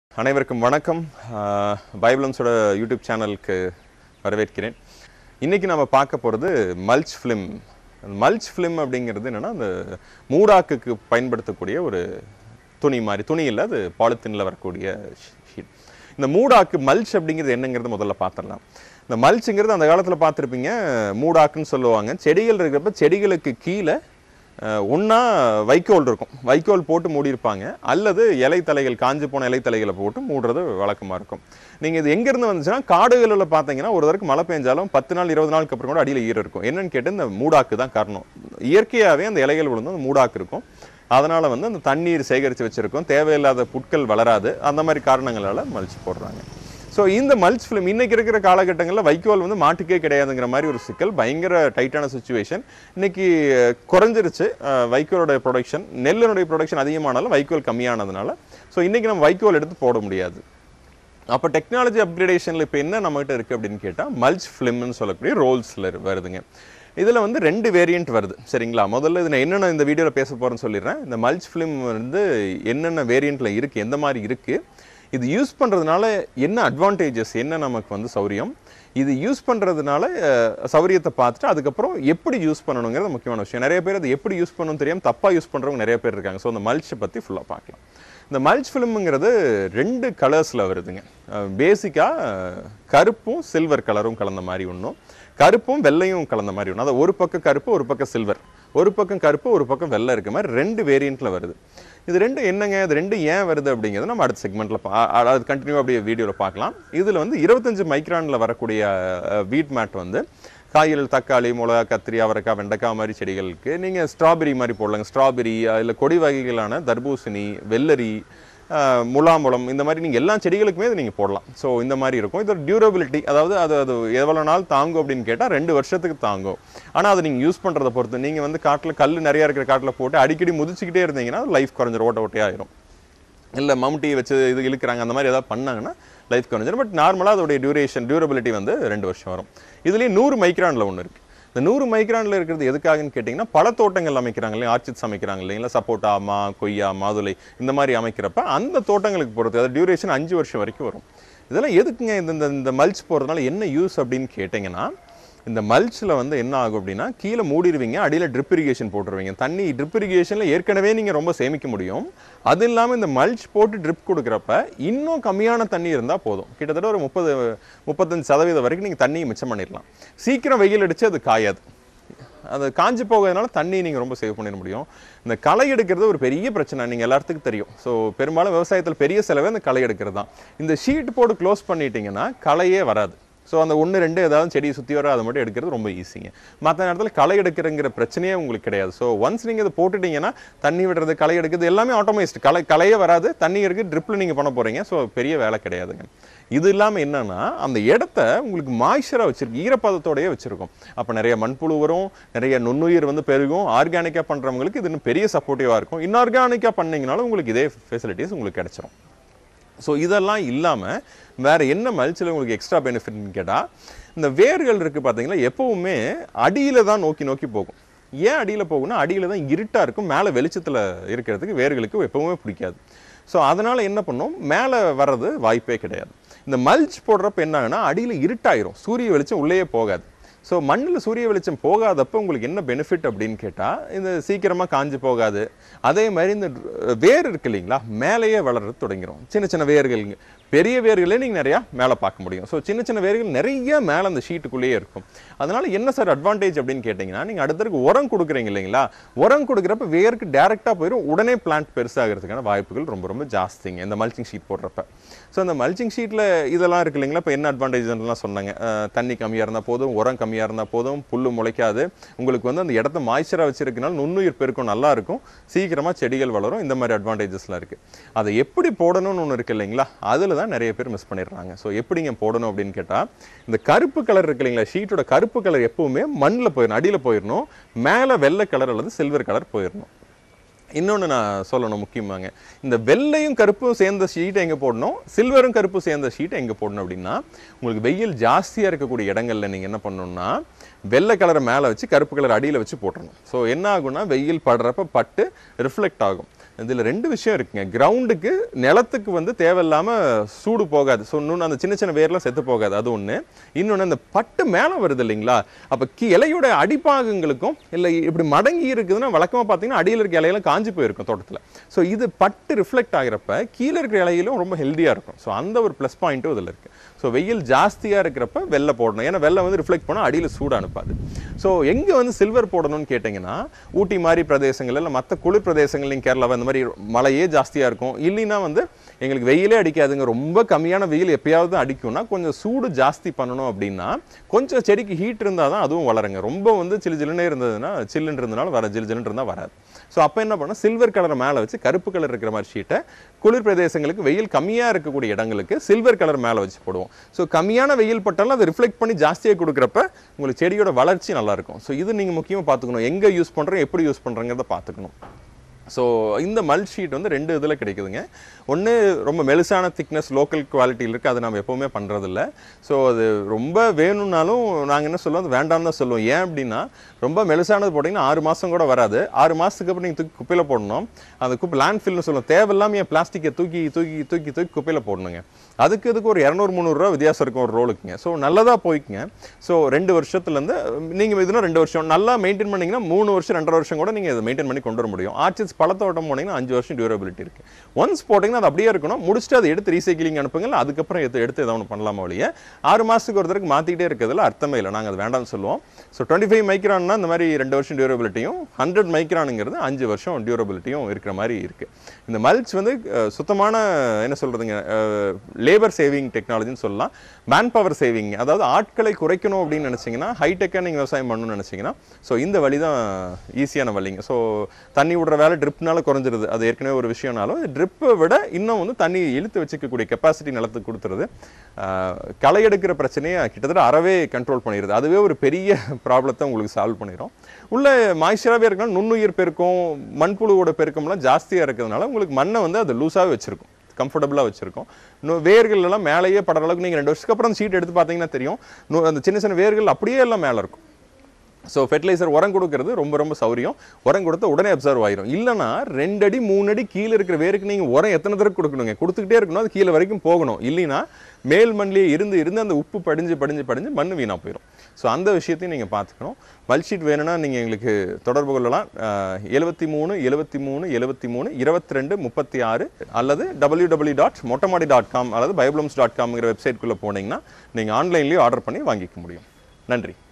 அனைவருக்கும் வணக்கம் ஆஹ், பைபிளம்ஸோட யூடியூப் சேனலுக்கு வரவேற்கிறேன் இன்னைக்கு நம்ம பார்க்க போகிறது மல்ச் ஃபிலிம் மல்ச் ஃபிலிம் அப்படிங்கிறது என்னன்னா அந்த மூடாக்குக்கு பயன்படுத்தக்கூடிய ஒரு துணி மாதிரி துணி இல்லை அது பாலித்தீனில் வரக்கூடிய ஷீட் இந்த மூடாக்கு மல்ச் அப்படிங்கிறது என்னங்கிறது முதல்ல பார்த்துடலாம் இந்த மல்ச்சுங்கிறது அந்த காலத்தில் பார்த்துருப்பீங்க மூடாக்குன்னு சொல்லுவாங்க செடிகள் இருக்கிறப்ப செடிகளுக்கு கீழே ஒன்றா வைக்கோல் இருக்கும் வைக்கோல் போட்டு மூடியிருப்பாங்க அல்லது இலை தலைகள் காஞ்சு போன இலை தலைகளை போட்டு மூடுறது வழக்கமாக இருக்கும் நீங்கள் இது எங்கேருந்து வந்துச்சுன்னா காடுகளில் பார்த்தீங்கன்னா ஒரு தடவைக்கு மழை பெஞ்சாலும் பத்து நாள் இருபது நாளுக்கு அப்புறம் கூட அடியில் ஈரம் இருக்கும் என்னன்னு கேட்டு இந்த மூடாக்கு தான் காரணம் இயற்கையாகவே அந்த இலைகள் விழுந்து அந்த மூடாக்கு இருக்கும் அதனால் வந்து அந்த தண்ணீர் சேகரித்து வச்சுருக்கோம் தேவையில்லாத புட்கள் வளராது அந்த மாதிரி காரணங்களால் மலிச்சு போடுறாங்க ஸோ இந்த மல்ச் ஃபிலிம் இன்னைக்கு இருக்கிற காலகட்டங்களில் வைக்கோல் வந்து மாட்டுக்கே கிடையாதுங்கிற மாதிரி ஒரு சிக்கல் பயங்கர டைட்டான சுச்சுவேஷன் இன்னைக்கு அஹ், குறைஞ்சிருச்சு அஹ், வைக்கோலோட ப்ரொடக்ஷன் நெல்லினுடைய ப்ரொடக்ஷன் அதிகமானாலும் வைக்கோல் கம்மியானதுனால ஸோ இன்னைக்கு நம்ம வைக்கோல் எடுத்து போட முடியாது அப்போ டெக்னாலஜி அப்கிரேடேஷனில் இப்போ என்ன நம்மகிட்ட இருக்குது அப்படின்னு கேட்டால் மல்ச் ஃபிலிம்னு சொல்லக்கூடிய ரோல்ஸில் வருதுங்க இதில் வந்து ரெண்டு வேரியண்ட் வருது சரிங்களா முதல்ல இது நான் என்னென்ன இந்த வீடியோவில் பேச போகிறேன்னு சொல்லிடுறேன் இந்த மல்ச் ஃபிலிம் வந்து என்னென்ன வேரியண்ட்டில் இருக்குது எந்த மாதிரி இருக்குது இது யூஸ் பண்ணுறதுனால என்ன அட்வான்டேஜஸ் என்ன நமக்கு வந்து சௌரியம் இது யூஸ் பண்ணுறதுனால சௌரியத்தை பார்த்துட்டு அதுக்கப்புறம் எப்படி யூஸ் பண்ணணுங்கிறது முக்கியமான விஷயம் நிறைய பேர் அது எப்படி யூஸ் பண்ணணும்னு தெரியாமல் தப்பாக யூஸ் பண்ணுறவங்க நிறைய பேர் இருக்காங்க ஸோ அந்த மல்ச்சை பற்றி ஃபுல்லாக பார்க்கலாம் இந்த மல்ச் ஃபிலிம்ங்கிறது ரெண்டு கலர்ஸில் வருதுங்க பேசிக்காக கருப்பும் சில்வர் கலரும் கலந்த மாதிரி ஒன்றும் கருப்பும் வெள்ளையும் கலந்த மாதிரி ஒன்று அதாவது ஒரு பக்கம் கருப்பு ஒரு பக்கம் சில்வர் ஒரு பக்கம் கருப்பு ஒரு பக்கம் வெள்ளை இருக்க மாதிரி ரெண்டு வேரியண்ட்டில் வருது இது ரெண்டும் என்னங்க இது ரெண்டு ஏன் வருது அப்படிங்கிறத நம்ம அடுத்த செக்மெண்ட்டில் பா அ- அது கண்டினியூ அப்படியே வீடியோவில் பார்க்கலாம் இதில் வந்து இருபத்தஞ்சு மைக்ரானில் வரக்கூடிய வீட் மேட் வந்து காய்கறிகள் தக்காளி மிளகா கத்திரி அவரைக்காய் வெண்டைக்காய் மாதிரி செடிகளுக்கு நீங்கள் ஸ்ட்ராபெரி மாதிரி போடலாங்க ஸ்ட்ராபெரி இல்லை கொடி வகைகளான தர்பூசணி வெள்ளரி அஹ், முலாம்பழம் இந்த மாதிரி நீங்கள் எல்லா செடிகளுக்குமே இதை நீங்கள் போடலாம் ஸோ இந்த மாதிரி இருக்கும் இதோட டியூரபிலிட்டி அதாவது அது அது எவ்வளோ நாள் தாங்கும் அப்படின்னு கேட்டால் ரெண்டு வருஷத்துக்கு தாங்கும் ஆனால் அதை நீங்கள் யூஸ் பண்ணுறதை பொறுத்து நீங்கள் வந்து காட்டில் கல் நிறையா இருக்கிற காட்டில் போட்டு அடிக்கடி முதிச்சுக்கிட்டே இருந்தீங்கன்னா லைஃப் குறைஞ்சிரும் ஓட்ட ஓட்டையாயிரும் இல்லை மம்டி வச்சு இது இழுக்கிறாங்க அந்த மாதிரி ஏதாவது பண்ணாங்கன்னா லைஃப் குறைஞ்சிரும் பட் நார்மலாக அதோடைய டியூரேஷன் டியூரபிலிட்டி வந்து ரெண்டு வருஷம் வரும் இதுலேயே நூறு மைக்ரானில் ஒன்று இருக்குது இந்த நூறு மைக்ரானில் இருக்கிறது எதுக்காகன்னு கேட்டிங்கன்னா பல தோட்டங்கள் அமைக்கிறாங்க இல்லையா ஆர்ச்சிட்ஸ் அமைக்கிறாங்க இல்லைங்களா சப்போட்டா மா கொய்யா மாதுளை இந்த மாதிரி அமைக்கிறப்ப அந்த தோட்டங்களுக்கு பொறுத்து அது டியூரேஷன் அஞ்சு வருஷம் வரைக்கும் வரும் இதெல்லாம் எதுக்குங்க இந்த இந்த- இந்த மல்ச் போகிறதுனால என்ன யூஸ் அப்படின்னு கேட்டிங்கன்னா இந்த மல்ச்சில் வந்து என்ன ஆகும் அப்படின்னா கீழே மூடிடுவீங்க அடியில் ட்ரிப் இரிகேஷன் போட்டுருவீங்க தண்ணி ட்ரிப் இரிகேஷனில் ஏற்கனவே நீங்கள் ரொம்ப சேமிக்க முடியும் அது இல்லாமல் இந்த மல்ச் போட்டு ட்ரிப் கொடுக்குறப்ப இன்னும் கம்மியான தண்ணி இருந்தால் போதும் கிட்டத்தட்ட ஒரு முப்பது முப்பத்தஞ்சு சதவீதம் வரைக்கும் நீங்கள் தண்ணியை மிச்சம் பண்ணிடலாம் சீக்கிரம் வெயில் அடித்து அது காயாது அது காஞ்சி போகிறதுனால தண்ணி நீங்கள் ரொம்ப சேவ் பண்ணிட முடியும் இந்த களை எடுக்கிறது ஒரு பெரிய பிரச்சனை நீங்கள் எல்லாத்துக்கும் தெரியும் ஸோ பெரும்பாலும் விவசாயத்தில் பெரிய செலவே இந்த களை எடுக்கிறது தான் இந்த ஷீட் போட்டு க்ளோஸ் பண்ணிட்டீங்கன்னா களையே வராது ஸோ அந்த ஒன்று ரெண்டு ஏதாவது செடியை சுற்றி வர அதை மட்டும் எடுக்கிறது ரொம்ப ஈஸிங்க மற்ற நேரத்தில் களை எடுக்கிறங்கிற பிரச்சனையே உங்களுக்கு கிடையாது ஸோ ஒன்ஸ் நீங்கள் இதை போட்டுட்டீங்கன்னா தண்ணி விடுறது களை எடுக்கிறது எல்லாமே ஆட்டோமேஸ்ட் களை களையே வராது தண்ணி இருக்கு ட்ரிப்பில் நீங்கள் பண்ண போகிறீங்க ஸோ பெரிய வேலை கிடையாதுங்க இது இல்லாமல் என்னன்னா அந்த இடத்த உங்களுக்கு மாய்ச்சராக வச்சிருக்கு ஈரப்பதத்தோடயே வச்சிருக்கும் அப்போ நிறைய மண்புழு வரும் நிறைய நுண்ணுயிர் வந்து பெருகும் ஆர்கானிக்காக பண்ணுறவங்களுக்கு இது இன்னும் பெரிய சப்போர்ட்டிவாக இருக்கும் இன்ஆர்கானிக்காக பண்ணீங்கனாலும் உங்களுக்கு இதே ஃபெசிலிட்டிஸ் உங்களுக்கு கிடைச்சிரும் ஸோ இதெல்லாம் இல்லாமல் வேற என்ன மல்ச்சில் உங்களுக்கு எக்ஸ்ட்ரா பெனிஃபிட்னு கேட்டால் இந்த வேர்கள் இருக்குது பார்த்தீங்களா எப்பவுமே அடியில் தான் நோக்கி நோக்கி போகும் ஏன் அடியில் போகும்னா அடியில் தான் இருட்டாக இருக்கும் மேலே வெளிச்சத்தில் இருக்கிறதுக்கு வேர்களுக்கு எப்பவுமே பிடிக்காது ஸோ அதனால் என்ன பண்ணும் மேலே வர்றது வாய்ப்பே கிடையாது இந்த மல்ச் போடுறப்ப என்ன ஆகுனா அடியில் இருட்டாயிரும் சூரிய வெளிச்சம் உள்ளேயே போகாது ஸோ மண்ணில் சூரிய வெளிச்சம் போகாதப்ப உங்களுக்கு என்ன பெனிஃபிட் அப்படின்னு கேட்டால் இந்த சீக்கிரமாக காஞ்சு போகாது அதே மாதிரி இந்த வேர் இருக்கு இல்லைங்களா மேலேயே வளர்றது தொடங்கிரும் சின்ன சின்ன வேர்களுங்க பெரிய வேர்களே நீங்கள் நிறையா மேலே பார்க்க முடியும் ஸோ சின்ன சின்ன வேர்கள் நிறைய மேலே அந்த ஷீட்டுக்குள்ளேயே இருக்கும் அதனால என்ன சார் அட்வான்டேஜ் அப்படின்னு கேட்டிங்கன்னா நீங்கள் அடுத்தருக்கு உரம் கொடுக்குறீங்க இல்லைங்களா உரம் கொடுக்குறப்ப வேருக்கு டேரெக்டாக போயிடும் உடனே பிளான்ட் பெருசாகிறதுக்கான வாய்ப்புகள் ரொம்ப ரொம்ப ஜாஸ்திங்க இந்த மல்ச்சிங் ஷீட் போடுறப்ப ஸோ அந்த மல்ச்சிங் ஷீட்டில் இதெல்லாம் இருக்கு இல்லைங்களா இப்போ என்ன அட்வான்டேஜ்லாம் சொன்னாங்க அஹ், தண்ணி கம்மியாக இருந்தால் போதும் உரம் கம்மியாக இருந்தால் போதும் புல் முளைக்காது உங்களுக்கு வந்து அந்த இடத்த மாய்ச்சராக வச்சிருக்கனால நுண்ணுயிர் பெருக்கம் நல்லா இருக்கும் சீக்கிரமாக செடிகள் வளரும் இந்த மாதிரி அட்வான்டேஜஸ்லாம் இருக்குது அதை எப்படி போடணும்னு ஒன்று இருக்கு இல்லைங்களா அதில் தான் நிறைய பேர் மிஸ் பண்ணிடுறாங்க ஸோ எப்படிங்க போடணும் அப்படின்னு கேட்டால் இந்த கருப்பு கலர் இருக்கு இல்லைங்களா ஷீட்டோட கருப்பு கலர் எப்பவுமே மண்ணில் போயிடணும் அடியில் போயிடணும் மேலே வெள்ளை கலர் அல்லது சில்வர் கலர் போயிடணும் இன்னொன்று நான் சொல்லணும் முக்கியமாங்க இந்த வெள்ளையும் கருப்பும் சேர்ந்த ஷீட்டை எங்கே போடணும் சில்வரும் கருப்பும் சேர்ந்த ஷீட்டை எங்கே போடணும் அப்படின்னா உங்களுக்கு வெயில் ஜாஸ்தியாக இருக்கக்கூடிய இடங்கள்ல நீங்கள் என்ன பண்ணணும்னா வெள்ளை கலரை மேலே வச்சு கருப்பு கலர் அடியில் வச்சு போட்டுறணும் ஸோ என்ன ஆகும்னா வெயில் படுறப்ப பட்டு ரிஃப்ளெக்ட் ஆகும் இதில் ரெண்டு விஷயம் இருக்குங்க கிரவுண்டுக்கு நிலத்துக்கு வந்து தேவையில்லாமல் சூடு போகாது ஸோ இன்னொன்று அந்த சின்ன சின்ன வேர்லாம் செத்து போகாது அது ஒன்று இன்னொன்று அந்த பட்டு மேலே வருது இல்லைங்களா அப்போ கீ இலையோட அடிப்பாகங்களுக்கும் இல்லை இப்படி மடங்கி இருக்குதுன்னா வழக்கமாக பார்த்தீங்கன்னா அடியில் இருக்க இலையெல்லாம் காஞ்சி போயிருக்கும் தோட்டத்தில் ஸோ இது பட்டு ரிஃப்ளெக்ட் ஆகிறப்ப கீழே இருக்கிற இலையிலும் ரொம்ப ஹெல்த்தியாக இருக்கும் ஸோ அந்த ஒரு ப்ளஸ் பாயிண்ட்டும் இதில் இருக்குது ஸோ வெயில் ஜாஸ்தியாக இருக்கிறப்ப வெள்ளை போடணும் ஏன்னா வெள்ளை வந்து ரிஃப்ளெக்ட் பண்ணால் அடியில் சூடு அனுப்பாது ஸோ எங்கே வந்து சில்வர் போடணும்னு கேட்டிங்கன்னா ஊட்டி மாதிரி பிரதேசங்கள் இல்லை மற்ற குளிர் பிரதேசங்கள் நீங்கள் கேரளாவை இந்த மாதிரி மழையே ஜாஸ்தியாக இருக்கும் இல்லைன்னா வந்து எங்களுக்கு வெயிலே அடிக்காதுங்க ரொம்ப கம்மியான வெயில் எப்பயாவது அடிக்கும்னா கொஞ்சம் சூடு ஜாஸ்தி பண்ணணும் அப்படின்னா கொஞ்சம் செடிக்கு ஹீட் இருந்தால் தான் அதுவும் வளருங்க ரொம்ப வந்து சில்லு ஜில்லுனே இருந்ததுன்னா சில்லுன்னு இருந்தனால வர ஜில் ஜில்லுன்னு இருந்தால் வராது ஸோ அப்போ என்ன பண்ணால் சில்வர் கலரை மேலே வச்சு கருப்பு கலர் இருக்கிற மாதிரி ஷீட்டை குளிர் பிரதேசங்களுக்கு வெயில் கம்மியாக இருக்கக்கூடிய இடங்களுக்கு சில்வர் கலர் மேலே வச்சு போடுவோம் ஸோ கம்மியான வெயில் பட்டாலும் அதை ரிஃப்ளெக்ட் பண்ணி ஜாஸ்தியாக கொடுக்குறப்ப உங்களுக்கு செடியோட வளர்ச்சி நல்லா இருக்கும் ஸோ இது நீங்கள் முக்கியமாக பார்த்துக்கணும் எங்கே யூஸ் பண்ணுறோம் எப்படி யூஸ் பண்ணுறங்கிறத பார்த்துக்கணும் ஸோ இந்த மல் ஷீட் வந்து ரெண்டு இதில் கிடைக்குதுங்க ஒன்று ரொம்ப மெலிசான திக்னஸ் லோக்கல் குவாலிட்டியில் இருக்குது அது நம்ம எப்போவுமே பண்ணுறதில்ல ஸோ அது ரொம்ப வேணும்னாலும் நாங்கள் என்ன சொல்லுவோம் அது வேண்டாம்னு தான் சொல்லுவோம் ஏன் அப்படின்னா ரொம்ப மெலிசானது போட்டிங்கன்னா ஆறு மாதம் கூட வராது ஆறு மாதத்துக்கு அப்புறம் நீங்கள் தூக்கி குப்பையில் போடணும் அந்த குப்பை லேண்ட் ஃபில்னு சொல்லுவோம் தேவையில்லாமல் என் பிளாஸ்டிக்கை தூக்கி தூக்கி தூக்கி தூக்கி குப்பையில் போடணுங்க அதுக்கு இதுக்கு ஒரு இரநூறு முந்நூறுரூவா வித்தியாசம் இருக்கும் ஒரு ரோலுக்குங்க ஸோ நல்லதாக போய்க்குங்க ஸோ ரெண்டு வருஷத்துலேருந்து நீங்கள் இதுனா ரெண்டு வருஷம் நல்லா மெயின்டைன் பண்ணிங்கன்னா மூணு வருஷம் ரெண்டரை வருஷம் கூட நீங்கள் இதை மெயின்டைன் பண்ணி கொண்டு வர முடியும் ஆர்ச்சிஸ் பழத்தோட்டம் போனீங்கன்னா அஞ்சு வருஷம் டியூரபிலிட்டி இருக்குது ஒன்ஸ் போட்டிங்கன்னா அது அப்படியே இருக்கணும் முடிச்சுட்டு அதை எடுத்து ரீசைக்கிளிங் அனுப்புங்க அதுக்கப்புறம் எடுத்து எடுத்து எதாவது ஒன்று பண்ணலாமா ஒழிய ஆறு மாதத்துக்கு ஒரு தடவைக்கு மாற்றிக்கிட்டே இருக்கிறதுல அர்த்தமே இல்லை நாங்கள் அது வேண்டாம்னு சொல்லுவோம் ஸோ டுவெண்ட்டி ஃபைவ் மைக்ரான்னா இந்த மாதிரி ரெண்டு வருஷம் டியூரபிலிட்டியும் ஹண்ட்ரட் மைக்ரானுங்கிறது அஞ்சு வருஷம் டியூரபிலிட்டியும் இருக்கிற மாதிரி இருக்குது இந்த மல்ச் வந்து அஹ், சுத்தமான என்ன சொல்கிறதுங்க லேபர் சேவிங் டெக்னாலஜின்னு சொல்லலாம் மேன் பவர் சேவிங் அதாவது ஆட்களை குறைக்கணும் அப்படின்னு நினச்சிங்கன்னா ஹைடெக்காக நீங்கள் விவசாயம் பண்ணணும்னு நினச்சிங்கன்னா ஸோ இந்த வழி தான் ஈஸியான வழிங்க ஸோ தண்ணி விடுற வேலை ட்ரிப்னால குறைஞ்சிருது அது ஏற்கனவே ஒரு விஷயம்னாலும் ட்ரிப்பை விட இன்னும் வந்து தண்ணி இழுத்து வச்சுக்கக்கூடிய கெப்பாசிட்டி நிலத்துக்கு கொடுத்துருது ஆஹ், களை எடுக்கிற பிரச்சனையை கிட்டத்தட்ட அறவே கண்ட்ரோல் பண்ணிடுது அதுவே ஒரு பெரிய ப்ராப்ளத்தை உங்களுக்கு சால்வ் பண்ணிடும் உள்ள மாய்ச்சராகவே இருக்கனால நுண்ணுயிர் பெருக்கம் மண்புழுவோட பெருக்கம்லாம் ஜாஸ்தியாக இருக்கிறதுனால உங்களுக்கு மண்ணை வந்து அது லூஸாகவே வச்சிருக்கும் கம்ஃபர்டபுளாக வச்சிருக்கும் இன்னும் வேர்கள் எல்லாம் மேலேயே படுற அளவுக்கு நீங்கள் ரெண்டு வருஷத்துக்கு அப்புறம் சீட் எடுத்து பார்த்தீங்கன்னா தெரியும் நு- அந்த சின்ன சின்ன வேர்கள் அப்படியே எல்லாம் மேலே இருக்கும் ஸோ ஃபெர்டிலைசர் உரம் கொடுக்கறது ரொம்ப ரொம்ப சௌரியம் உரம் கொடுத்தா உடனே அப்சர்வ் ஆயிரும் இல்லைனா ரெண்டு அடி மூணு அடி கீழே இருக்கிற வேருக்கு நீங்கள் உரம் எத்தனை தடவை கொடுக்கணுங்க கொடுத்துக்கிட்டே இருக்கணும் அது கீழே வரைக்கும் போகணும் இல்லைனா மேல் மண்ணிலே இருந்து இருந்து அந்த உப்பு படிஞ்சு படிஞ்சு படிஞ்சு மண் வீணாக போயிடும் ஸோ அந்த விஷயத்தையும் நீங்கள் பார்த்துக்கணும் மல்ஷீட் வேணும்னா நீங்கள் எங்களுக்கு தொடர்பு கொள்ளலாம் எழுபத்தி மூணு எழுபத்தி மூணு எழுபத்தி மூணு இருபத்தி ரெண்டு முப்பத்தி ஆறு அல்லது W W dot Mottamadi dot com அல்லது பைப்ளம்ஸ் டாட் காம்ங்கிற வெப்சைட்குள்ளே போனீங்கன்னா நீங்கள் ஆன்லைன்லேயே ஆர்டர் பண்ணி வாங்கிக்க முடியும் நன்றி